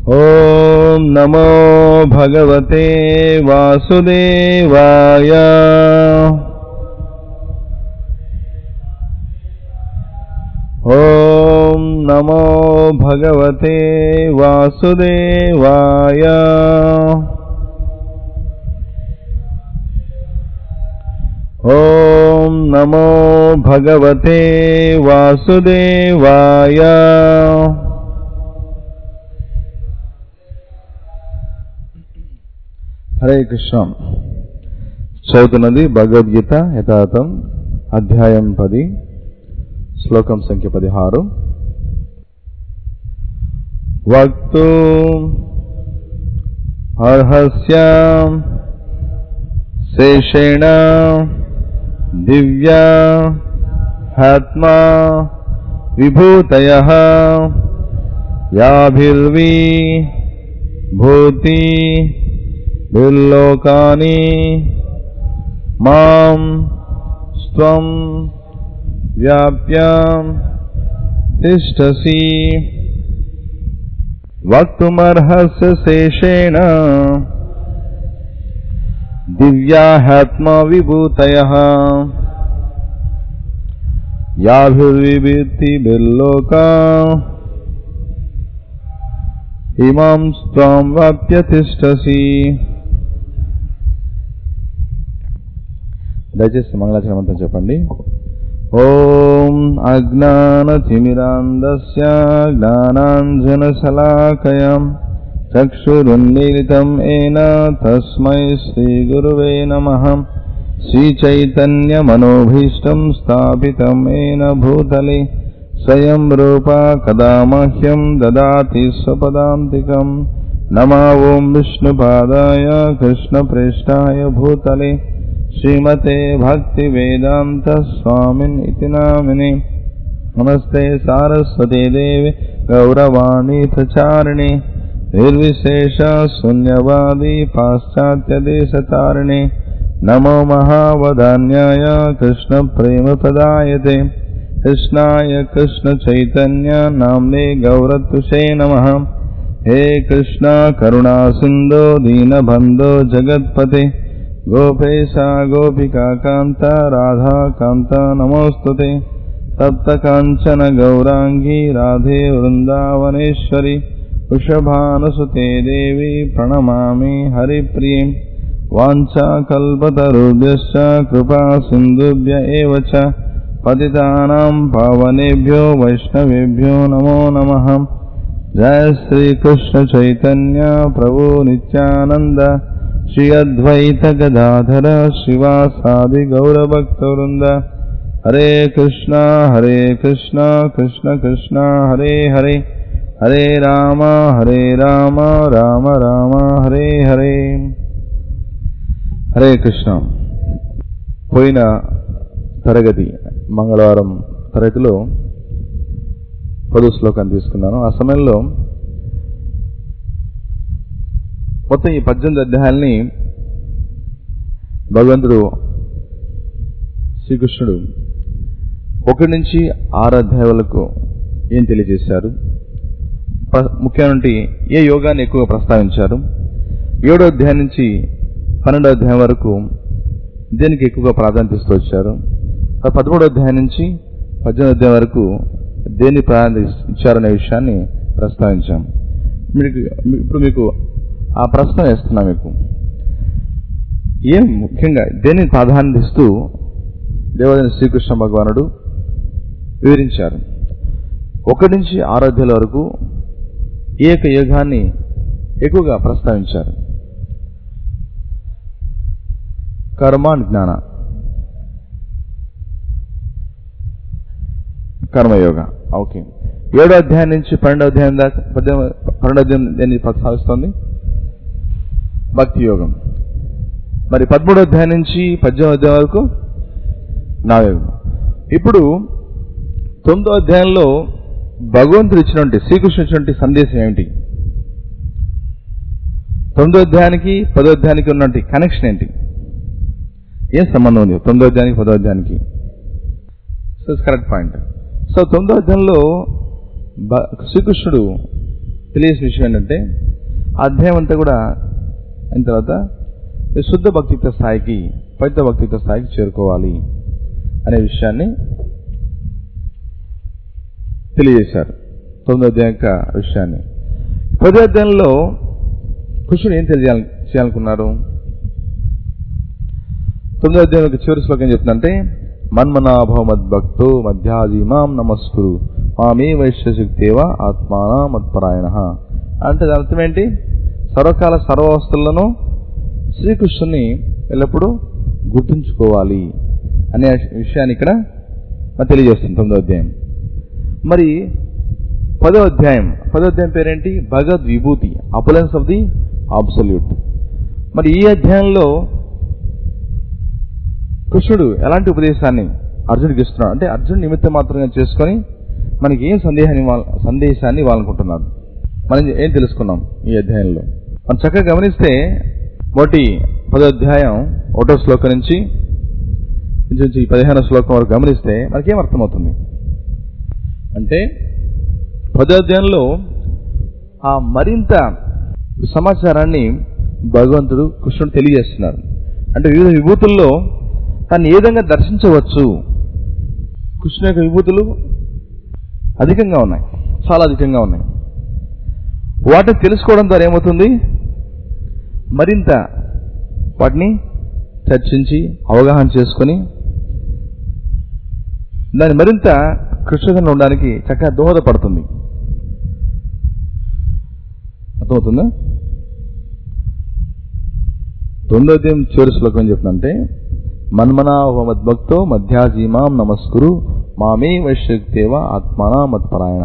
ॐ नमो भगवते वासुदेवाय ॐ नमो भगवते वासुदेवाय ॐ नमो भगवते वासुदेवाय హరే కృష్ణ చదువుతున్నది భగవద్గీత యథాతం అధ్యాయం పది శ్లోకం సంఖ్య పదిహారు వక్తు అర్హస్య శేషేణ దివ్యా ఆత్మా విభూతయ యాభిర్వి భూతి బిల్లోకాని మాం స్త్వం వ్యాప్య తిష్టసి వక్తుమర్హస్య శేషేణ దివ్యాహాత్మ విభూతయ యాభిర్విభిత్తి బిల్లోకా ఇమాం స్వాం వాప్య తిష్టసి దయచేసి మంగళాచరణంతో చెప్పండి ఓం అజ్ఞానతిమిరాంధస్య జ్ఞానాంజనశలాకయం చక్షురున్మీలితం ఏన తస్మై శ్రీగురువే నమః శ్రీచైతన్యమనోభీష్టం స్థాపితం ఏన భూతలే స్వయం రూపా కదా మహ్యం దదాతి స్వపదాంతికం నమా ఓం విష్ణుపాదాయ కృష్ణప్రేష్టాయ భూతలే శ్రీమతే భక్తివేదాంత స్వామిన్ ఇతి నామిని నమస్తే సారస్వతే దేవి గౌరవాణి ప్రచారిణి నిర్విశేష శూన్యవాది పాశ్చాత్యదేశతారిణి నమో మహావధాన్యాయ కృష్ణ ప్రేమ ప్రదాయతే కృష్ణాయ కృష్ణ చైతన్య నామ్నే గౌరతుషే నమ హే కృష్ణ కరుణా సింధో దీనబంధో జగత్పతే గోపేశ గోపికా కాంత రాధా కాంత నమోస్తుతే సప్త కాంచన గౌరాంగీ రాధే వృందావనేశ్వరి వృషభానుసుతే దేవి ప్రణమామి హరిప్రియం వాంఛాకల్పతరుభ్యశ్చ కృపా సింధుభ్య ఏవ చ పతితానాం పావనేభ్యో వైష్ణవేభ్యో నమో నమః జయ శ్రీకృష్ణ చైతన్య ప్రభు నిత్యానంద శ్రీ అద్వైత గదాధర శివాసాది గౌరభక్తవృంద హరే కృష్ణ హరే కృష్ణ కృష్ణ కృష్ణ హరే హరే హరే రామ హరే రామ రామ రామ హరే హరే హరే కృష్ణ పోయిన తరగతి మంగళవారం తరగతిలో పదో శ్లోకాన్ని తీసుకున్నాను ఆ సమయంలో మొత్తం ఈ పద్దెనిమిది అధ్యాయాల్ని భగవంతుడు శ్రీకృష్ణుడు ఒకటి నుంచి ఆరు అధ్యాయాలకు ఏం తెలియజేశారు ముఖ్యమైన ఏ యోగాన్ని ఎక్కువగా ప్రస్తావించారు ఏడో అధ్యాయం నుంచి పన్నెండో అధ్యాయం వరకు దేనికి ఎక్కువగా ప్రాధాన్యత ఇస్తూ వచ్చారు పదమూడో అధ్యాయం నుంచి పద్దెనిమిది అధ్యాయం వరకు దేన్ని ప్రాధాన్యత ఇచ్చారనే విషయాన్ని ప్రస్తావించాం మీకు ఇప్పుడు మీకు ఆ ప్రశ్న వేస్తున్నా మీకు ఏం ముఖ్యంగా దేన్ని ప్రాధాన్యత ఇస్తూ దేవదేవ శ్రీకృష్ణ భగవానుడు వివరించారు ఒకటి నుంచి ఆరాధ్యాల వరకు ఏక యోగాన్ని ఎక్కువగా ప్రస్తావించారు కర్మ జ్ఞాన కర్మయోగ ఓకే ఏడో అధ్యాయం నుంచి పన్నెండో అధ్యాయం దాకా పన్నెండో అధ్యాయం దేన్ని ప్రస్తావిస్తోంది భక్తి యోగం మరి పదమూడో అధ్యాయం నుంచి పద్దెనిమిదో అధ్యాయం వరకు నాయోగం ఇప్పుడు తొమ్మిదో అధ్యాయంలో భగవంతుడు ఇచ్చినటువంటి శ్రీకృష్ణుడు ఇచ్చినటువంటి సందేశం ఏమిటి తొమ్మిదో అధ్యాయానికి పదో అధ్యాయానికి ఉన్నటువంటి కనెక్షన్ ఏంటి ఏం సంబంధం ఉంది తొమ్మిదో అధ్యాయానికి పదో అధ్యాయానికి సో కరెక్ట్ పాయింట్ సో తొమ్మిదో అధ్యాయంలో శ్రీకృష్ణుడు తెలియసిన విషయం ఏంటంటే ఆ అధ్యాయం అంతా కూడా అయిన తర్వాత ఈ శుద్ధ భక్తిత్వ స్థాయికి పవిత్ర భక్తిత్వ స్థాయికి చేరుకోవాలి అనే విషయాన్ని తెలియజేశారు తొమ్మిదో అధ్యాయం యొక్క విషయాన్ని పదో అధ్యాయంలో కృష్ణుడు ఏం తెలియాలి చేయాలనుకున్నారు తొమ్మిదో అధ్యాయం యొక్క చివరి శ్లోకం చెప్తుందంటే మన్మనాభవ మద్భక్తో మధ్యాజీమాం నమస్కురు మామే వైశ్యశక్తేవ ఆత్మానా మత్పరాయణ అంటే దాని అర్థం ఏంటి సర్వకాల సర్వవస్తువులను శ్రీకృష్ణుని ఎల్లప్పుడూ గుర్తుంచుకోవాలి అనే విషయాన్ని ఇక్కడ మనకు తెలియజేస్తుంది తొమ్మిదో అధ్యాయం మరి పదో అధ్యాయం పదో అధ్యాయం పేరేంటి భగవద్ విభూతి అపులెన్స్ ఆఫ్ ది అబ్సల్యూట్ మరి ఈ అధ్యాయంలో కృష్ణుడు ఎలాంటి ఉపదేశాన్ని అర్జునుడికి ఇస్తున్నాడు అంటే అర్జున్ నిమిత్తం మాత్రంగా చేసుకొని మనకి ఏం సందేహాన్ని ఇవ్వాల- సందేశాన్ని ఇవ్వాలనుకుంటున్నారు మనం ఏం తెలుసుకున్నాం ఈ అధ్యాయంలో మనం చక్కగా గమనిస్తే మొదటి పదో అధ్యాయం ఒకటో శ్లోకం నుంచి నుంచి పదిహేనో శ్లోకం వరకు గమనిస్తే మనకేం అర్థమవుతుంది అంటే పదో అధ్యాయంలో ఆ మరింత సమాచారాన్ని భగవంతుడు కృష్ణుడు తెలియజేస్తున్నారు అంటే వివిధ విభూతుల్లో తను ఏ విధంగా దర్శించవచ్చు కృష్ణ యొక్క విభూతులు అధికంగా ఉన్నాయి చాలా అధికంగా ఉన్నాయి వాటిని తెలుసుకోవడం ద్వారా ఏమవుతుంది మరింత వాటిని చర్చించి అవగాహన చేసుకొని దాన్ని మరింత కృష్ణంగా ఉండడానికి చక్కగా దోహదపడుతుంది అర్థమవుతుందా రెండో అధ్యాయం చివరి శ్లోకం ఏం చెప్తుందంటే మన్మనా మద్భక్తో మధ్యాజీమాం నమస్కురు మామే వైశ్యక్తేవ ఆత్మానా మత్పరాయణ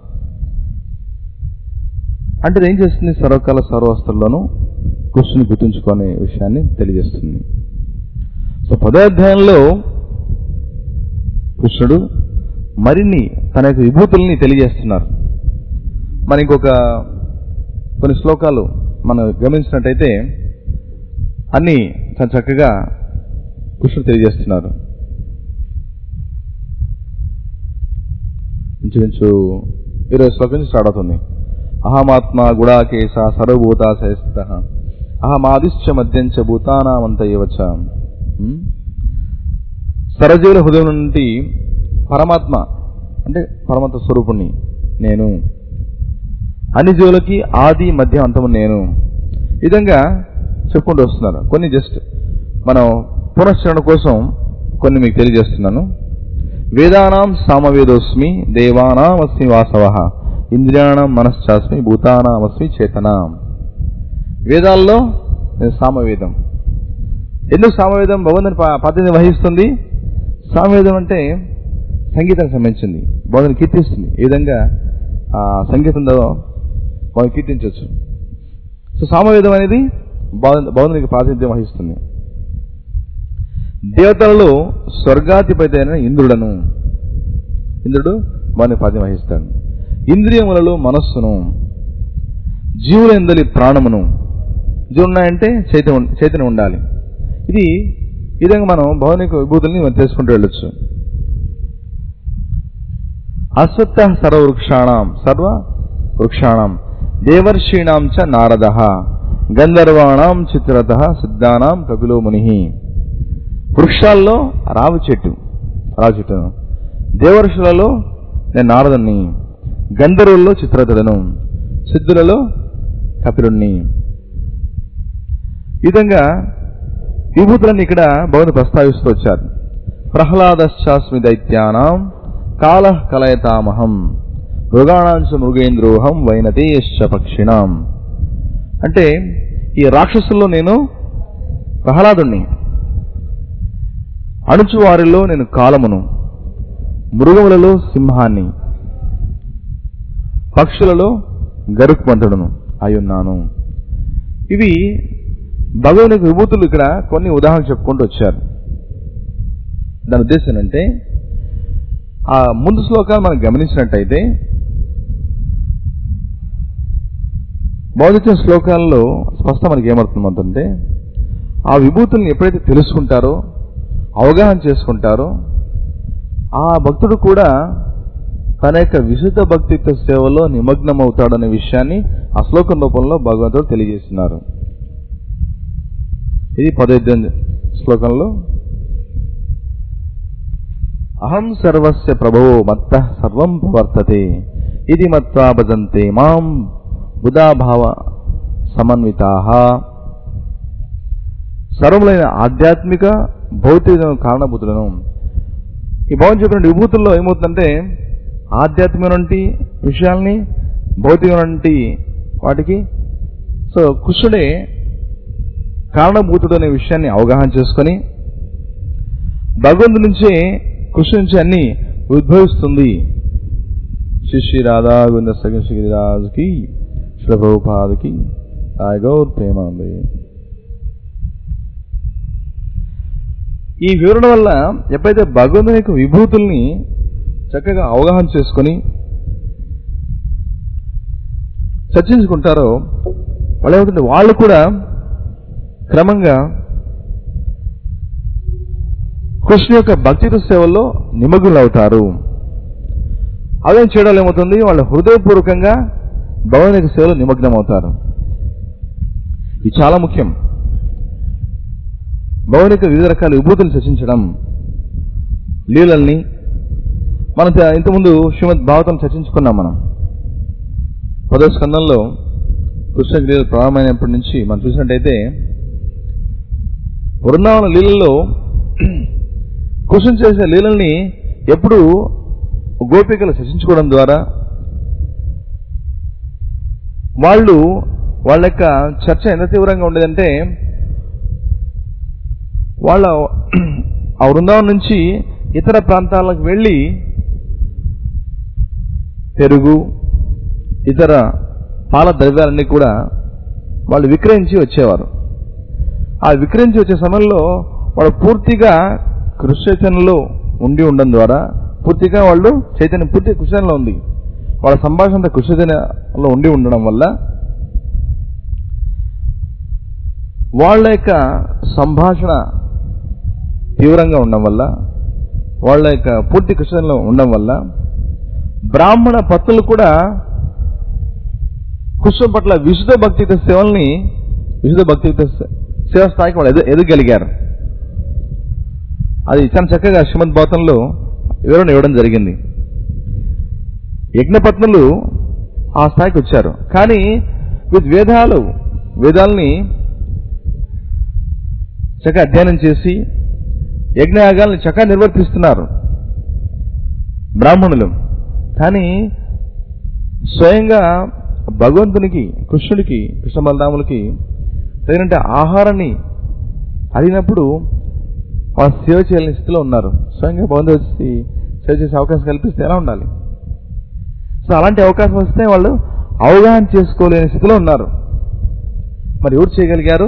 అంటే ఇది ఏం చేస్తుంది సర్వకాల సర్వవస్తుల్లోనూ కృష్ణుని గుర్తుంచుకునే విషయాన్ని తెలియజేస్తుంది సో పదో అధ్యాయంలో కృష్ణుడు మరిన్ని తన యొక్క విభూతుల్ని తెలియజేస్తున్నారు మన ఇంకొక కొన్ని శ్లోకాలు మనం గమనించినట్టయితే అన్ని చాలా చక్కగా కృష్ణుడు తెలియజేస్తున్నారు ఇంచుమించు ఇరవై శ్లోకం నుంచి స్టార్ట్ అవుతుంది అహమాత్మ గుడాకేశ సర్వభూత స్థిత అహమాదిశ్చ మధ్యంచ భూతానామంత ఏవచ ఉమ్? సరజీవుల హృదయం నుండి పరమాత్మ అంటే పరమాత్మ స్వరూపుణ్ణి నేను అన్ని జీవులకి ఆది మధ్య అంతము నేను ఈ విధంగా చెప్పుకుంటూ వస్తున్నారు కొన్ని జస్ట్ మనం పునశ్చరణ కోసం కొన్ని మీకు తెలియజేస్తున్నాను వేదానాం సామవేదోస్మి దేవానాం అస్మి వాసవ ఇంద్రియాణం మనశ్చాస్మి భూతానామస్మి చేతన వేదాల్లో నేను సామవేదం ఎందుకు సామవేదం భగవంతుని పా- పాత్రని వహిస్తుంది సామవేదం అంటే సంగీతానికి సంబంధించింది భగవంతుని కీర్తిస్తుంది ఏ విధంగా ఆ సంగీతంలో మనం కీర్తించవచ్చు సో సామవేదం అనేది భగవంతు- భగవంతునికి ప్రాతినిధ్యం వహిస్తుంది దేవతలలో స్వర్గాధిపతి అయిన ఇంద్రుడను ఇంద్రుడు వారిని ప్రాతినిధ్యం వహిస్తాడు ఇంద్రియములలో మనస్సును జీవుల ఎందలి ప్రాణమును జీవులు ఉన్నాయంటే చైతన్యం చైతన్యం ఉండాలి ఇది ఈ విధంగా మనం భౌనిక విభూతుల్ని మనం తెలుసుకుంటూ వెళ్ళొచ్చు అశ్వత్థ సర్వవృక్షాణం సర్వ వృక్షాణం దేవర్షీణాం చ నారద గంధర్వాణం చిత్రత సిద్ధానాం కపిలో ముని వృక్షాల్లో రావి చెట్టు రావి చెట్టును దేవర్షులలో నేను నారదుని గంధర్వుల్లో చిత్రతుడను సిద్ధులలో కపిలుణ్ణి ఈ విధంగా విభూతులను ఇక్కడ భగవంతుడు ప్రస్తావిస్తూ వచ్చారు ప్రహ్లాదశ్చాస్మి దైత్యానాం కాల కలయతామహం మృగాణాంశ మృగేంద్రోహం వైనతేయశ్చ పక్షిణాం అంటే ఈ రాక్షసుల్లో నేను ప్రహ్లాదుణ్ణి అణుచు వారిలో నేను కాలమును మృగములలో సింహాన్ని పక్షులలో గరుక్మంతుడును అయ్యున్నాను ఇవి భగవుని యొక్క విభూతులు ఇక్కడ కొన్ని ఉదాహరణలు చెప్పుకుంటూ వచ్చారు దాని ఉద్దేశం అంటే ఆ ముందు శ్లోకాలు మనం గమనించినట్టయితే భౌతిక శ్లోకాల్లో స్పష్టం మనకి ఏమవుతుందంటే ఆ విభూతుల్ని ఎప్పుడైతే తెలుసుకుంటారో అవగాహన చేసుకుంటారో ఆ భక్తుడు కూడా తన యొక్క విశుద్ధ భక్తిత్వ సేవలో నిమగ్నమవుతాడనే విషయాన్ని ఆ శ్లోకం రూపంలో భగవంతుడు తెలియజేస్తున్నారు ఇది పదైదు శ్లోకంలో అహం సర్వస్య ప్రభువో మత్త సర్వం ప్రవర్తతే ఇది మత్వా భజంతే మాం బుధాభావ సమన్వితా సర్వములైన ఆధ్యాత్మిక భౌతిక కారణభూతులను ఈ భవన్ చెప్పిన విభూతుల్లో ఏమవుతుందంటే ఆధ్యాత్మికమైనటువంటి విషయాల్ని భౌతికమైనటువంటి వాటికి సో కృష్ణుడే కారణభూతుడు అనే విషయాన్ని అవగాహన చేసుకొని భగవంతు నుంచే కృష్ణు నుంచి అన్ని ఉద్భవిస్తుంది శ్రీ శ్రీ రాధా గోవింద సగం శ్రీరాజుకి శ్రీ ప్రభుపాదకి గౌర్ ప్రేమాంది ఈ వివరణ వల్ల ఎప్పుడైతే భగవంతుని యొక్క విభూతుల్ని చక్కగా అవగాహన చేసుకొని చర్చించుకుంటారో వాళ్ళు ఏమవుతుంది వాళ్ళు కూడా క్రమంగా కృష్ణ యొక్క భక్తిత సేవల్లో నిమగ్నులవుతారు అదేం చేయడం ఏమవుతుంది వాళ్ళు హృదయపూర్వకంగా భగవంతుని యొక్క సేవలో నిమగ్నం అవుతారు ఇది చాలా ముఖ్యం భగవాన్ యొక్క వివిధ రకాల విభూతులు చర్చించడం లీలల్ని మనం త- ఇంతకుముందు శ్రీమద్ భాగవతం చర్చించుకున్నాం మనం పదో స్కందంలో కృష్ణ లీలలు ప్రారంభమైనప్పటి నుంచి మనం చూసినట్టయితే వృందావన లీలల్లో కృష్ణ చేసే లీలల్ని ఎప్పుడు గోపికలు చర్చించుకోవడం ద్వారా వాళ్ళు వాళ్ళ యొక్క చర్చ ఎంత తీవ్రంగా ఉండేదంటే వాళ్ళ ఆ బృందావనం నుంచి ఇతర ప్రాంతాలకు వెళ్ళి పెరుగు ఇతర పాల ద్రవ్యాలన్నీ కూడా వాళ్ళు విక్రయించి వచ్చేవారు ఆ విక్రయించి వచ్చే సమయంలో వాళ్ళు పూర్తిగా కృష్ణ చైతన్యంలో ఉండి ఉండడం ద్వారా పూర్తిగా వాళ్ళు చైతన్యం పూర్తిగా కృష్ణంలో ఉంది వాళ్ళ సంభాషణ అంతా కృష్ణ చైతన్యంలో ఉండి ఉండడం వల్ల వాళ్ళ యొక్క సంభాషణ తీవ్రంగా ఉండడం వల్ల వాళ్ళ యొక్క పూర్తి కృష్ణంలో ఉండడం వల్ల బ్రాహ్మణ పత్తులు కూడా కృష్ణ పట్ల విశుద్ధ భక్తియుత సేవల్ని విశుద్ధ భక్తియుత సే- సేవ స్థాయికి వాళ్ళు ఎదు ఎదగలిగారు అది చాలా చక్కగా శ్రీమద్ భారతంలో వివరణ ఇవ్వడం జరిగింది యజ్ఞపత్నులు ఆ స్థాయికి వచ్చారు కానీ విత్ వేదాలు వేదాలని చక్కగా అధ్యయనం చేసి యజ్ఞయాగాల్ని చక్కగా నిర్వర్తిస్తున్నారు బ్రాహ్మణులు కానీ స్వయంగా భగవంతునికి కృష్ణుడికి కృష్ణ బలరాములకి తగినంత ఆహారాన్ని అడిగినప్పుడు వాళ్ళు సేవ చేయలేని స్థితిలో ఉన్నారు స్వయంగా భగవంతుడు వచ్చి సేవ చేసే అవకాశం కల్పిస్తే ఎలా ఉండాలి సో అలాంటి అవకాశం వస్తే వాళ్ళు అవగాహన చేసుకోలేని స్థితిలో ఉన్నారు మరి ఎవరు చేయగలిగారు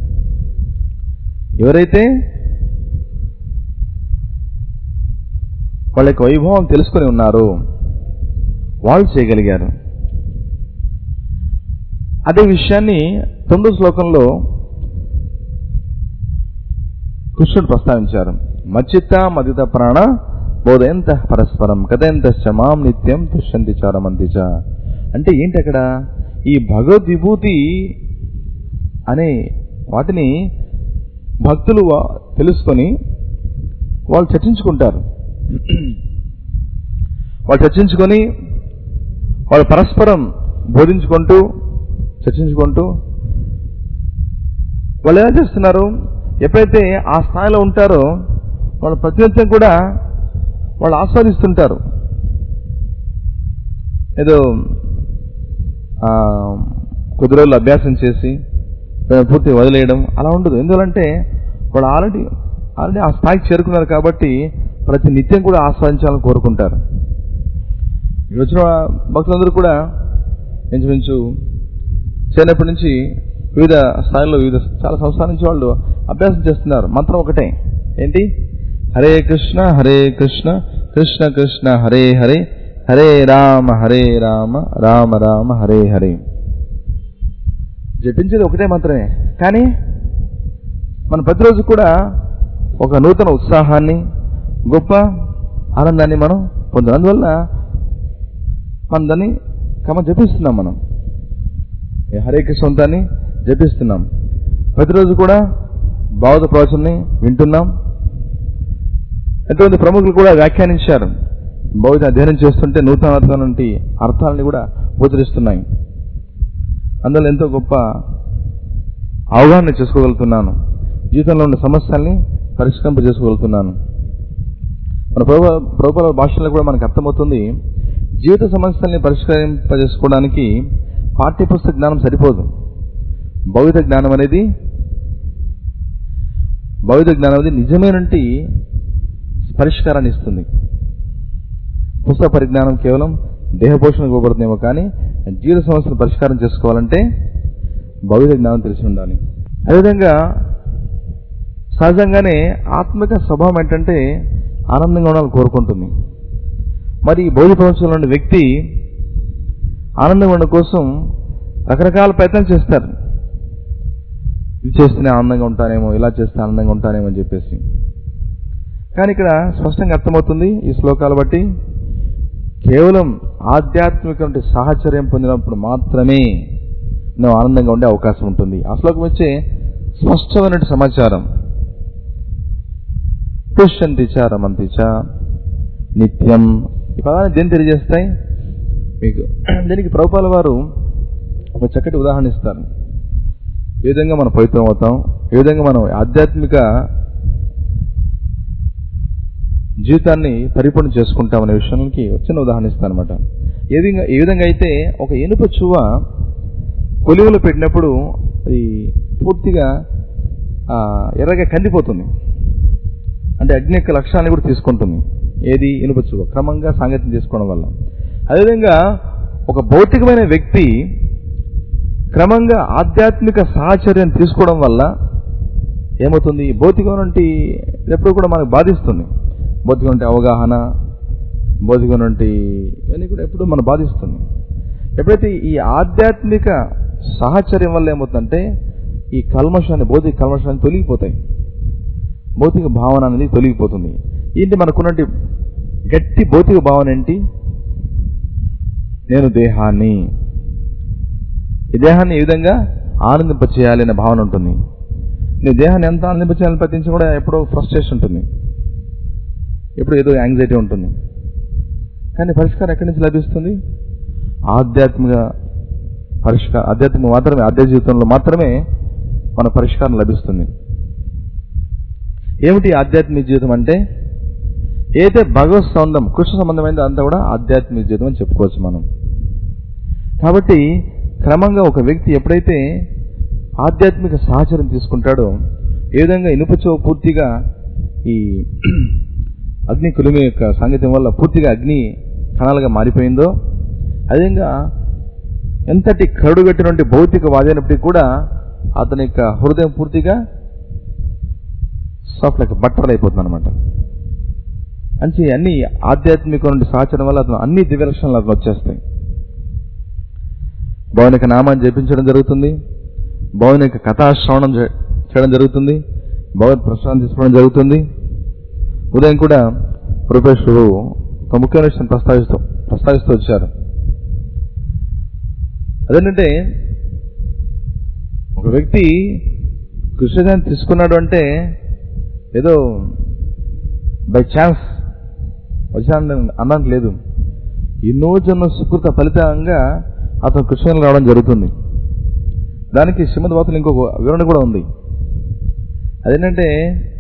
ఎవరైతే వాళ్ళ యొక్క వైభవం తెలుసుకొని ఉన్నారు వాళ్ళు చేయగలిగారు అదే విషయాన్ని తొమ్మిదో శ్లోకంలో కృష్ణుడు ప్రస్తావించారు మచ్చిత్త మదిత ప్రాణ బోధయంత పరస్పరం కథయంత మాం నిత్యం తుష్యంతి చారమంతిచ అంటే ఏంటి అక్కడ ఈ భగవద్ విభూతి అనే వాటిని భక్తులు వా- తెలుసుకొని వాళ్ళు చర్చించుకుంటారు వాళ్ళు చర్చించుకొని వాళ్ళు పరస్పరం బోధించుకుంటూ చర్చించుకుంటూ వాళ్ళు ఎలా చేస్తున్నారు ఎప్పుడైతే ఆ స్థాయిలో ఉంటారో వాళ్ళు ప్రతినిత్యం కూడా వాళ్ళు ఆస్వాదిస్తుంటారు ఏదో ఆ, కొద్ది రోజులు అభ్యాసం చేసి దాన్ని పూర్తి వదిలేయడం అలా ఉండదు ఎందుకంటే వాళ్ళు ఆల్రెడీ ఆల్రెడీ ఆ స్థాయికి చేరుకున్నారు కాబట్టి ప్రతి నిత్యం కూడా ఆస్వాదించాలని కోరుకుంటారు ఈ వచ్చిన భక్తులందరూ కూడా ఇంచుమించు చిన్నప్పటి నుంచి వివిధ స్థాయిలో వివిధ చాలా సంవత్సరాల నుంచి వాళ్ళు అభ్యాసం చేస్తున్నారు మంత్రం ఒకటే ఏంటి హరే కృష్ణ హరే కృష్ణ కృష్ణ కృష్ణ హరే హరే హరే రామ హరే రామ రామ రామ హరే హరే జపించేది ఒకటే మంత్రమే కానీ మన ప్రతిరోజు కూడా ఒక నూతన ఉత్సాహాన్ని గొప్ప ఆనందాన్ని మనం పొందాం అందువల్ల మనం దాన్ని క్రమం జపిస్తున్నాం మనం ఈ హరే కృష్ణ దాన్ని జపిస్తున్నాం ప్రతిరోజు కూడా భావత ప్రవచనని వింటున్నాం ఎంతోమంది ప్రముఖులు కూడా వ్యాఖ్యానించారు భౌతిక అధ్యయనం చేస్తుంటే నూతనమైనటువంటి అర్థాలని కూడా గోచరిస్తున్నాయి అందులో ఎంతో గొప్ప అవగాహన చేసుకోగలుగుతున్నాను జీవితంలో ఉన్న సమస్యల్ని పరిష్కరింప చేసుకోగలుగుతున్నాను మన ప్రభు ప్రభుత్వ భాషలో కూడా మనకు అర్థమవుతుంది జీవిత సమస్యల్ని పరిష్కరింపజేసుకోవడానికి పాఠ్యపుస్తక జ్ఞానం సరిపోదు భౌతిక జ్ఞానం అనేది భౌతిక జ్ఞానం అనేది నిజమైనటువంటి పరిష్కారాన్ని ఇస్తుంది పుస్తక పరిజ్ఞానం కేవలం దేహ పోషణకు ఇవ్వబడుతుందేమో కానీ జీవిత సమస్యను పరిష్కారం చేసుకోవాలంటే భౌతిక జ్ఞానం తెలిసి ఉండాలి అదేవిధంగా సహజంగానే ఆత్మిక స్వభావం ఏంటంటే ఆనందంగా ఉండాలని కోరుకుంటుంది మరి ఈ భౌతిక ప్రపంచంలో ఉన్న వ్యక్తి ఆనందంగా ఉండడం కోసం రకరకాల ప్రయత్నాలు చేస్తారు ఇది చేస్తేనే ఆనందంగా ఉంటానేమో ఇలా చేస్తే ఆనందంగా ఉంటానేమో అని చెప్పేసి కానీ ఇక్కడ స్పష్టంగా అర్థమవుతుంది ఈ శ్లోకాలు బట్టి కేవలం ఆధ్యాత్మిక సాహచర్యం పొందినప్పుడు మాత్రమే నువ్వు ఆనందంగా ఉండే అవకాశం ఉంటుంది ఆ శ్లోకం వచ్చే స్పష్టమైన సమాచారం పుష్యంతి చ రమంతి చ నిత్యం ఈ పదాన్ని దేని తెలియజేస్తాయి మీకు దీనికి ప్రభుపాల వారు ఒక చక్కటి ఉదాహరణ ఇస్తారు ఏ విధంగా మనం పవిత్రం అవుతాం ఏ విధంగా మనం ఆధ్యాత్మిక జీవితాన్ని పరిపూర్ణ చేసుకుంటాం అనే విషయానికి చిన్న ఉదాహరణ ఇస్తాను అనమాట ఏ విధంగా ఏ విధంగా అయితే ఒక ఇనుప చువ్వ కొలువులు పెట్టినప్పుడు అది పూర్తిగా ఆ, ఎర్రగా కందిపోతుంది అంటే అగ్ని యొక్క లక్షణాన్ని కూడా తీసుకుంటుంది ఏది ఇనుప చువ్వ క్రమంగా సాంగత్యం చేసుకోవడం వల్ల అదేవిధంగా ఒక భౌతికమైన వ్యక్తి క్రమంగా ఆధ్యాత్మిక సాహచర్యం తీసుకోవడం వల్ల ఏమవుతుంది భౌతికమైన ఎప్పుడు కూడా మనకు బాధిస్తుంది భౌతికమైన అవగాహన భౌతికమైన ఇవన్నీ కూడా ఎప్పుడు మనం బాధిస్తుంది ఎప్పుడైతే ఈ ఆధ్యాత్మిక సాహచర్యం వల్ల ఏమవుతుందంటే ఈ కల్మషాన్ని భౌతిక కల్మషాన్ని తొలగిపోతాయి భౌతిక భావన అనేది తొలగిపోతుంది ఏంటి మనకున్నటి గట్టి భౌతిక భావన ఏంటి నేను దేహాన్ని ఈ దేహాన్ని ఈ విధంగా ఆనందింపచేయాలి అనే భావన ఉంటుంది నీ దేహాన్ని ఎంత ఆనందింపచేయాలని ప్రతించి కూడా ఎప్పుడో ఫ్రస్ట్రేషన్ ఉంటుంది ఎప్పుడు ఏదో యాంగ్జైటీ ఉంటుంది కానీ పరిష్కారం ఎక్కడి నుంచి లభిస్తుంది ఆధ్యాత్మిక పరిష్కారం ఆధ్యాత్మిక మాత్రమే ఆధ్యాత్మిక జీవితంలో మాత్రమే మన పరిష్కారం లభిస్తుంది ఏమిటి ఆధ్యాత్మిక జీవితం అంటే ఏదైతే భగవత్ సంబంధం కృష్ణ సంబంధమైంది అంతా కూడా ఆధ్యాత్మిక జీవితం అని చెప్పుకోవచ్చు మనం కాబట్టి క్రమంగా ఒక వ్యక్తి ఎప్పుడైతే ఆధ్యాత్మిక సహచరం తీసుకుంటాడో ఏ విధంగా ఇనుపచో పూర్తిగా ఈ అగ్ని కులిమి యొక్క సాంగత్యం వల్ల పూర్తిగా అగ్ని కణాలుగా మారిపోయిందో అదేవిధంగా ఎంతటి కరుడుగట్టినటువంటి భౌతిక వాదైనప్పటికీ కూడా అతని యొక్క హృదయం పూర్తిగా సాఫ్ట్ లైక్ బట్టర్ అయిపోతుంది అనమాట అంటే అన్ని ఆధ్యాత్మిక నుండి సహచరం వల్ల అతను అన్ని దివ్య లక్షణాలు అతను వచ్చేస్తాయి భవన్ యొక్క నామాన్ని జపించడం జరుగుతుంది భవన్ యొక్క కథాశ్రవణం చే- చేయడం జరుగుతుంది భవన్ ప్రశ్న తీసుకోవడం జరుగుతుంది ఉదయం కూడా ప్రొఫెసరు ఒక ముఖ్యమైన విషయం ప్రస్తావిస్తూ ప్రస్తావిస్తూ వచ్చారు అదేంటంటే ఒక వ్యక్తి కృష్ణజాన్ని తీసుకున్నాడు అంటే ఏదో బై ఛాన్స్ వచ్చాను అన్నట్టు లేదు ఎన్నో జన్మ సుకృత ఫలితంగా అతను కృష్ణలో రావడం జరుగుతుంది దానికి శ్రీమద్ వార్తలు ఇంకొక వివరణ కూడా ఉంది అదేంటంటే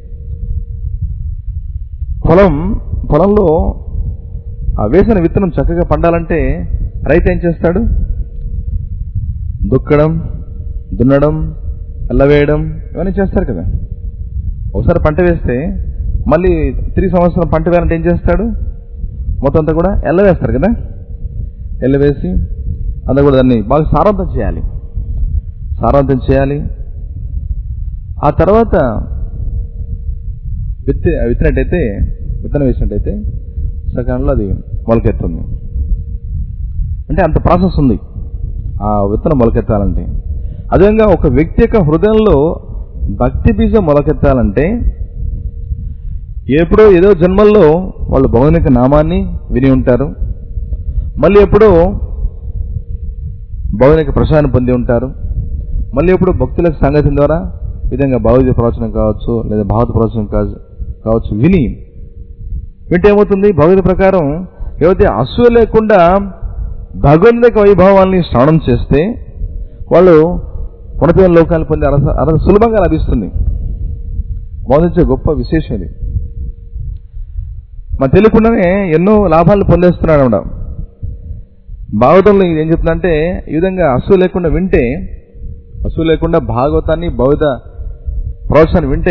పొలం పొలంలో ఆ వేసిన విత్తనం చక్కగా పండాలంటే రైతు ఏం చేస్తాడు దుక్కడం దున్నడం ఎల్లవేయడం ఇవన్నీ చేస్తారు కదా ఒకసారి పంట వేస్తే మళ్ళీ తిరిగి సంవత్సరం పంట వేయాలంటే ఏం చేస్తాడు మొత్తం అంతా కూడా ఎల్ల వేస్తారు కదా ఎల్ల వేసి అంతా కూడా దాన్ని బాగా సారవంతం చేయాలి సారవంతం చేయాలి ఆ తర్వాత విత్తి విత్తినట్టయితే విత్తనం వేసినట్టయితే సకాలంలో అది మొలకెత్తుంది అంటే అంత ప్రాసెస్ ఉంది ఆ విత్తనం మొలకెత్తాలంటే అదేవిధంగా ఒక వ్యక్తి యొక్క హృదయంలో భక్తి బీజం మొలకెత్తాలంటే ఎప్పుడో ఏదో జన్మల్లో వాళ్ళు భగవాన్ యొక్క నామాన్ని విని ఉంటారు మళ్ళీ ఎప్పుడో భౌతిక ప్రసాదం పొంది ఉంటారు మళ్ళీ ఎప్పుడు భక్తులకు సంగతి ద్వారా ఈ విధంగా భౌతిక ప్రవచనం కావచ్చు లేదా భావత ప్రవచనం కా- కావచ్చు విని వింటే ఏమవుతుంది భౌతిక ప్రకారం ఏవైతే అసూయ లేకుండా భగవంతుని యొక్క వైభవాల్ని శ్రవణం చేస్తే వాళ్ళు ఉన్నతమైన లోకాలు పొందే అర్హత అర్హత సులభంగా లభిస్తుంది బోధించే గొప్ప విశేషం ఇది మన తెలియకుండానే ఎన్నో లాభాలు పొందేస్తున్నాడు అనమాట భాగవతంలో ఇది ఏం చెప్తుందంటే ఈ విధంగా అసూయ లేకుండా వింటే అసూయ లేకుండా భాగవతాన్ని భౌత ప్రవచనాన్ని వింటే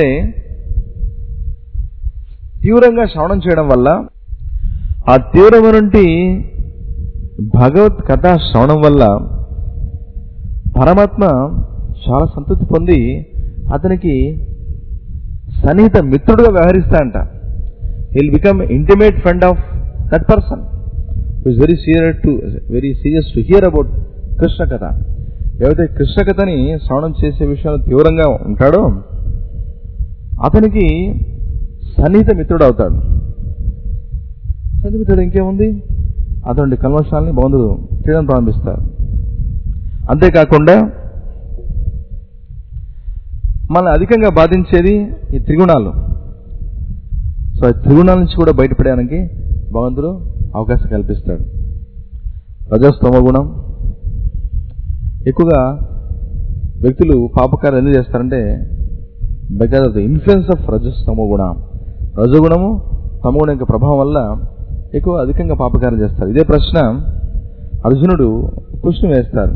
తీవ్రంగా శ్రవణం చేయడం వల్ల ఆ తీవ్రమైనటువంటి భగవత్ కథా శ్రవణం వల్ల పరమాత్మ చాలా సంతృప్తి పొంది అతనికి సన్నిహిత మిత్రుడుగా వ్యవహరిస్తాడంట will become intimate friend of that person is very serious to very serious to hear about Krishna కథ ఎవరైతే కృష్ణ కథని శ్రవణం చేసే విషయంలో తీవ్రంగా ఉంటాడో అతనికి సన్నిహిత మిత్రుడు అవుతాడు సన్నిహిత మిత్రుడు ఇంకేముంది అతని కల్మషాలని బంధువులు చేయడం ప్రారంభిస్తారు అంతేకాకుండా మనల్ని అధికంగా బాధించేది ఈ త్రిగుణాలు సో ఈ త్రిగుణాల నుంచి కూడా బయటపడడానికి భగవంతుడు అవకాశం కల్పిస్తాడు రజస్తమ గుణం ఎక్కువగా వ్యక్తులు పాపకార్యం ఎందుకు చేస్తారంటే because of the influence of రజస్తమ గుణ రజగుణము తమగుణం యొక్క ప్రభావం వల్ల ఎక్కువ అధికంగా పాపకార్యం చేస్తారు ఇదే ప్రశ్న అర్జునుడు కృష్ణ వేస్తారు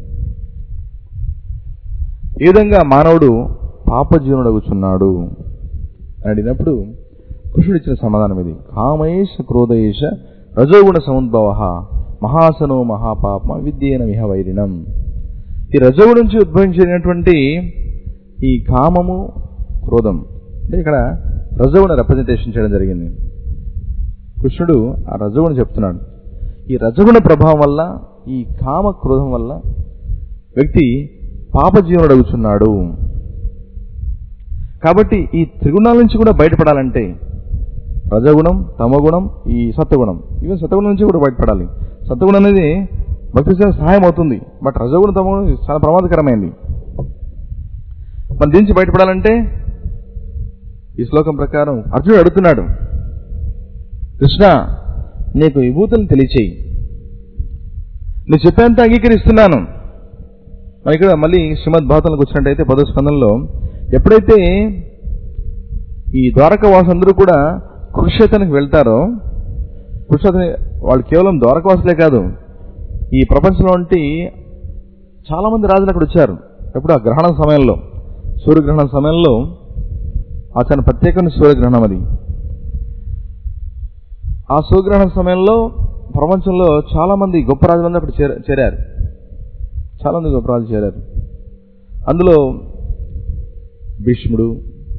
ఈ విధంగా మానవుడు పాపజీవనుడగుచున్నాడు అని అడిగినప్పుడు కృష్ణుడు ఇచ్చిన సమాధానం ఇది కామేశ క్రోధయేశ రజోగుణ సముద్భవ మహాసనో మహాపాప విద్యేన విహ వైరిణం ఈ రజోగుణ నుంచి ఉద్భవించినటువంటి ఈ కామము క్రోధం అంటే ఇక్కడ రజోగుణ రిప్రజెంటేషన్ చేయడం జరిగింది కృష్ణుడు ఆ రజగుణ చెప్తున్నాడు ఈ రజగుణ ప్రభావం వల్ల ఈ కామ క్రోధం వల్ల వ్యక్తి పాపజీవనుడు అగుచున్నాడు కాబట్టి ఈ త్రిగుణాల నుంచి కూడా బయటపడాలంటే రజగుణం తమగుణం ఈ సత్వగుణం ఈవెన్ సత్వగుణం నుంచి కూడా బయటపడాలి సత్వగుణం అనేది భక్తి సేవ సహాయం అవుతుంది బట్ రజగుణ తమగుణం చాలా ప్రమాదకరమైంది మన దీని నుంచి బయటపడాలంటే ఈ శ్లోకం ప్రకారం అర్జునుడు అడుగుతున్నాడు కృష్ణ నీకు విభూతులను తెలియచేయి నువ్వు చెప్పేంత అంగీకరిస్తున్నాను మరి ఇక్కడ మళ్ళీ శ్రీమద్ భారతంలోకి వచ్చినట్టయితే పదో స్కందంలో ఎప్పుడైతే ఈ ద్వారకవాసులందరూ కూడా కురుక్షేత్రానికి వెళ్తారో కురుక్షేత్ర వాళ్ళు కేవలం ద్వారకవాసులే కాదు ఈ ప్రపంచంలో ఉంటి చాలా మంది రాజులు అక్కడ వచ్చారు ఎప్పుడు ఆ గ్రహణం సమయంలో సూర్యగ్రహణం సమయంలో ఆ చాలా ప్రత్యేకమైన సూర్యగ్రహణం అది ఆ సూర్యగ్రహణం సమయంలో ప్రపంచంలో చాలా మంది గొప్ప రాజులందరూ అక్కడ చేర- చేరారు చాలా మంది గొప్ప రాజులు చేరారు అందులో భీష్ముడు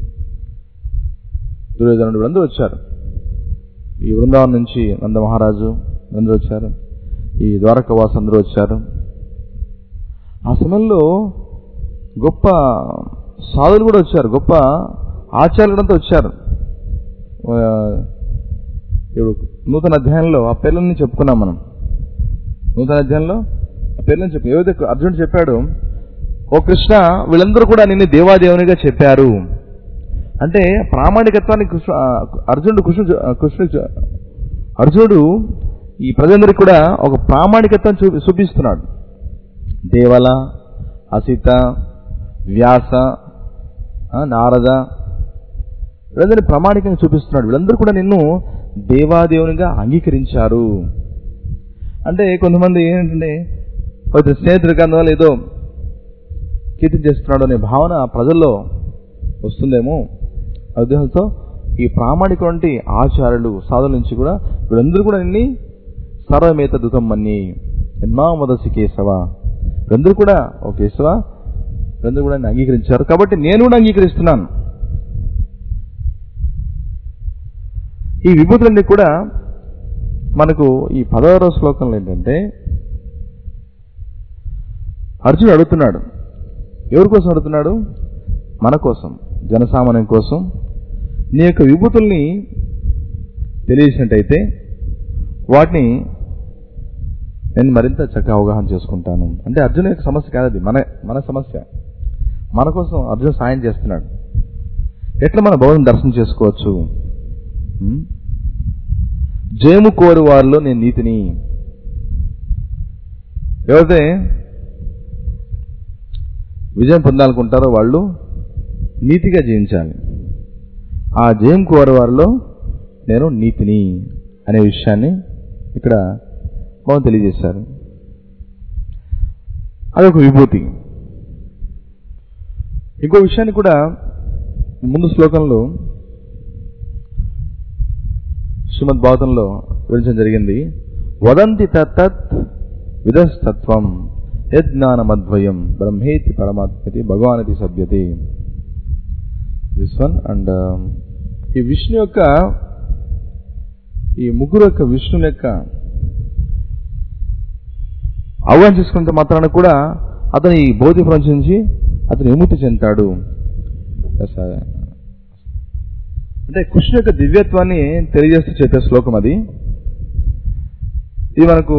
దుర్యోధనుడు అందరూ వచ్చారు ఈ బృందావనం నుంచి నంద మహారాజు అందరూ వచ్చారు ఈ ద్వారకవాసు అందరూ వచ్చారు ఆ సమయంలో గొప్ప సాధులు కూడా వచ్చారు గొప్ప ఆచార్యులంతా వచ్చారు ఆ, ఇప్పుడు నూతన అధ్యాయంలో ఆ పేర్లని చెప్పుకున్నాం మనం నూతన అధ్యాయంలో ఆ పేర్లని చెప్పు ఏవైతే అర్జునుడు చెప్పాడు ఓ కృష్ణ వీళ్ళందరూ కూడా నిన్ను దేవాదేవునిగా చెప్పారు అంటే ప్రామాణికత్వాన్ని కృష్ణ ఆ, అర్జునుడు కృష్ణుడు కృష్ణుడు అర్జునుడు ఈ ప్రజలందరికీ కూడా ఒక ప్రామాణికత్వం చూపి చూపిస్తున్నాడు దేవల అసిత వ్యాస ఆ, నారద వీళ్ళందరినీ ప్రామాణికంగా చూపిస్తున్నాడు వీళ్ళందరూ కూడా నిన్ను దేవాదేవునిగా అంగీకరించారు అంటే కొంతమంది ఏంటంటే కొంచెం స్నేహితుడు అందువల్ల ఏదో కీర్తి చేస్తున్నాడు అనే భావన ప్రజల్లో వస్తుందేమో ఆ ఉద్దేశంతో ఈ ప్రామాణికటువంటి ఆచార్యులు సాధుల నుంచి కూడా వీళ్ళందరూ కూడా నిన్ని సర్వమేత దుతం మన్ని ఎన్మామదసి కేశవ వీళ్ళందరూ కూడా ఓ కేశవ వీళ్ళందరూ కూడా నన్ను అంగీకరించారు కాబట్టి నేను కూడా అంగీకరిస్తున్నాను ఈ విభూతులన్నీ కూడా మనకు ఈ పదహారో శ్లోకంలో ఏంటంటే అర్జునుడు అడుగుతున్నాడు ఎవరి కోసం అడుగుతున్నాడు మన కోసం జనసామాన్యం కోసం నీ యొక్క విభూతుల్ని తెలియసినట్టయితే వాటిని నేను మరింత చక్కగా అవగాహన చేసుకుంటాను అంటే అర్జున్ యొక్క సమస్య కాదు అది మన మన సమస్య మన కోసం అర్జున్ సాయం చేస్తున్నాడు ఎట్లా మన భవనం దర్శనం చేసుకోవచ్చు ఉం? జయము కోరు వారిలో నేను నీతిని ఎవరైతే విజయం పొందాలనుకుంటారో వాళ్ళు నీతిగా జయించాలి ఆ జయం కోరు వారిలో నేను నీతిని అనే విషయాన్ని ఇక్కడ మనం తెలియజేశారు అదొక విభూతి ఇంకో విషయాన్ని కూడా ముందు శ్లోకంలో శ్రీమద్ భాగవతంలో వివరించడం జరిగింది వదంతి తత్తత్ విధస్తత్వం యజ్ఞానమద్వయం బ్రహ్మేతి పరమాత్మతి భగవానతి సభ్యతే దిస్ వన్ అండ్ ఈ విష్ణు యొక్క ఈ ముగ్గురు యొక్క విష్ణుని యొక్క అవగాహన చేసుకున్నంత మాత్రాన కూడా అతను ఈ భౌతిక ప్రపంచం నుంచి అతను విముక్తి చెందుతాడు Yes, sir. అంటే కృష్ణు యొక్క దివ్యత్వాన్ని తెలియజేస్తూ చెప్పే శ్లోకం అది ఇది మనకు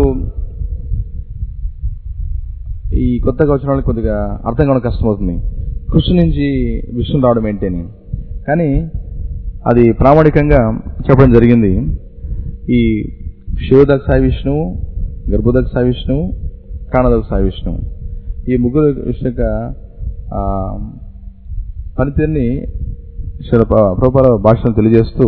ఈ కొత్తగా వచ్చిన వాళ్ళకి కొద్దిగా అర్థం కావడం కష్టమవుతుంది కృష్ణు నుంచి విష్ణు రావడం ఏంటి అని కానీ అది ప్రామాణికంగా చెప్పడం జరిగింది ఈ శివదక్ సాయి విష్ణువు గర్భోదక్ సాయి విష్ణువు ప్రాణదక్ సాయి విష్ణువు ఈ ముగ్గురు విష్ణు యొక్క ఆ, పనితీరుని ప్రభుపాల భాషను తెలియజేస్తూ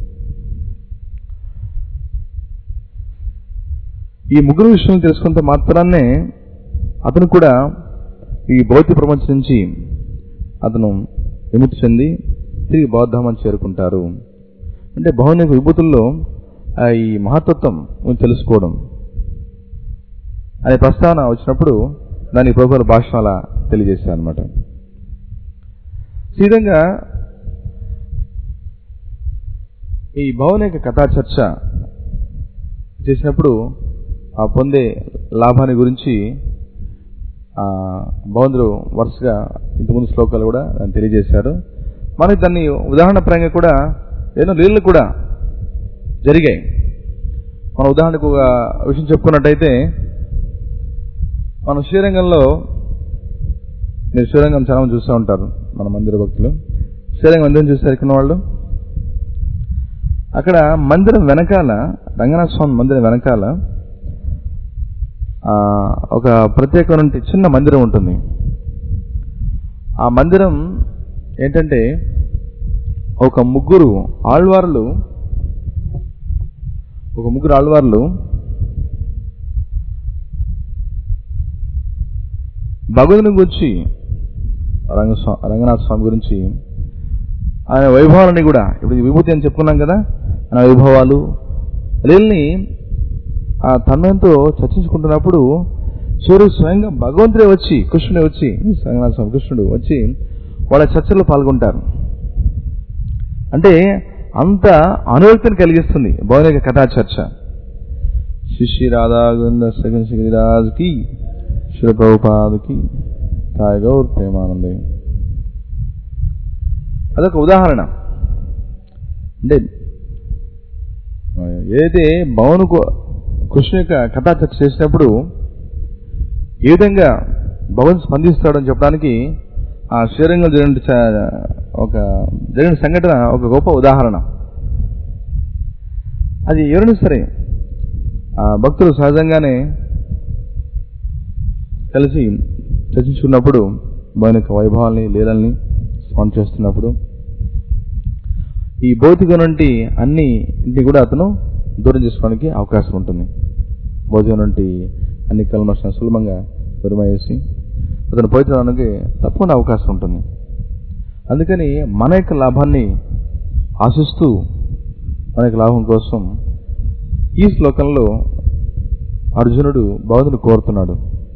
ఈ ముగ్గురు విషయం తెలుసుకుంటే మాత్రాన్నే అతను కూడా ఈ భౌతిక ప్రపంచం నుంచి అతను విముక్తి చెంది తిరిగి బౌద్ధామని చేరుకుంటారు అంటే భౌనిక విభూతుల్లో ఆ ఈ మహత్తత్వం గురించి తెలుసుకోవడం అనే ప్రస్తావన వచ్చినప్పుడు దాని ప్రభుత్వ భాష అలా తెలియజేశారు అనమాట ఈ విధంగా ఈ భవన యొక్క కథా చర్చ చేసినప్పుడు ఆ పొందే లాభాన్ని గురించి ఆ భవంతులు వరుసగా ఇంతకుముందు శ్లోకాలు కూడా దాన్ని తెలియజేశారు మనకి దాన్ని ఉదాహరణ పరంగా కూడా ఎన్నో లీలలు కూడా జరిగాయి మన ఉదాహరణకు ఒక విషయం చెప్పుకున్నట్టయితే మన శ్రీరంగంలో మీరు శ్రీరంగం చాలా మంది చూస్తూ ఉంటారు మన మందిర భక్తులు శ్రీరంగం మందిరం చూస్తారు ఇక్కడ వాళ్ళు అక్కడ మందిరం వెనకాల రంగనాథ స్వామి మందిరం వెనకాల ఆ, ఒక ప్రత్యేకమైన చిన్న మందిరం ఉంటుంది ఆ మందిరం ఏంటంటే ఒక ముగ్గురు ఆళ్వార్లు ఒక ముగ్గురు ఆళ్వార్లు భగవతుని గురించి రంగస్వా రంగనాథ స్వామి గురించి ఆయన వైభవాలని కూడా ఇప్పుడు ఈ విభూతి అని చెప్పుకున్నాం కదా ఆయన వైభవాలు లీల్ని ఆ తన్మయంతో చర్చించుకుంటున్నప్పుడు చివరికి స్వయంగా భగవంతుడే వచ్చి కృష్ణుడే వచ్చి రంగనాథ స్వామి కృష్ణుడు వచ్చి వాళ్ళ చర్చల్లో పాల్గొంటారు అంటే అంత అనురక్తిని కలిగిస్తుంది భౌనిక కథా చర్చ శిష్య రాధాగోవింద సగన్ గిరిరాజ్కి శిల ప్రభుపాదకి తాయ గౌర్ ప్రేమానందే అదొక ఉదాహరణ అంటే ఏదైతే భవను కృష్ణ యొక్క కథా చర్చ చేసినప్పుడు ఏ విధంగా భవన్ స్పందిస్తాడని చెప్పడానికి ఆ శ్రీరంగం జరిగిన చ- ఒక జరిగిన సంఘటన ఒక గొప్ప ఉదాహరణ అది ఎవరైనా సరే ఆ భక్తులు సహజంగానే కలిసి చర్చించుకున్నప్పుడు భవన్ యొక్క వైభవాల్ని లీలల్ని స్మరణ చేస్తున్నప్పుడు ఈ భౌతిక నుండి అన్ని ఇంటిని కూడా అతను దూరం చేసుకోవడానికి అవకాశం ఉంటుంది భౌతిక నుండి అన్ని కల్మషం సులభంగా దూరం చేసి అతను పోయించడానికి తప్పకుండా అవకాశం ఉంటుంది అందుకని మన యొక్క లాభాన్ని ఆశిస్తూ మన యొక్క లాభం కోసం ఈ శ్లోకంలో అర్జునుడు భగవంతుడు కోరుతున్నాడు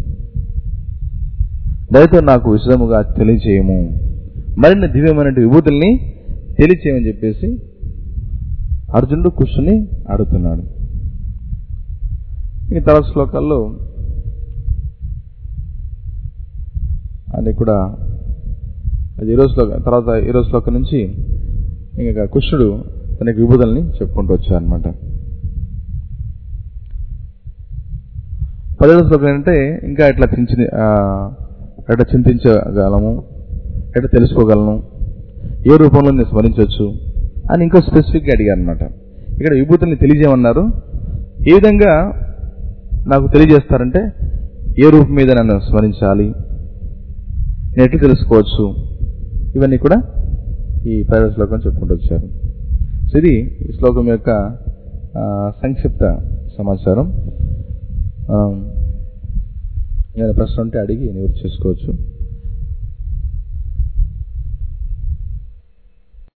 దయతో నాకు విశదముగా తెలియచేయము మరిన్ని దివ్యమైన విభూతుల్ని తెలియచేయమని చెప్పేసి అర్జునుడు కృష్ణుని అడుగుతున్నాడు ఈ తర్వాత శ్లోకాల్లో అది కూడా అది ఈరోజు శ్లోకం తర్వాత ఈరోజు శ్లోకం నుంచి ఇంకా కృష్ణుడు తన యొక్క విభూతుల్ని చెప్పుకుంటూ వచ్చారనమాట పదవ శ్లోకం ఏంటంటే ఇంకా ఇట్లా చించి ఆ, ఎట్లా చింతించగలము ఎట్లా తెలుసుకోగలను ఏ రూపంలో నేను స్మరించవచ్చు అని ఇంకో స్పెసిఫిక్గా అడిగారు అనమాట ఇక్కడ విభూతుల్ని తెలియజేయమన్నారు ఏ విధంగా నాకు తెలియజేస్తారంటే ఏ రూపం మీద నన్ను స్మరించాలి నేను ఎట్లా తెలుసుకోవచ్చు ఇవన్నీ కూడా ఈ పదవ శ్లోకం చెప్పుకుంటూ వచ్చారు సో ఇది ఈ శ్లోకం యొక్క ఆ, సంక్షిప్త సమాచారం ఆ, ఏదైనా ప్రశ్న ఉంటే అడిగి నివృత్తి చేసుకోవచ్చు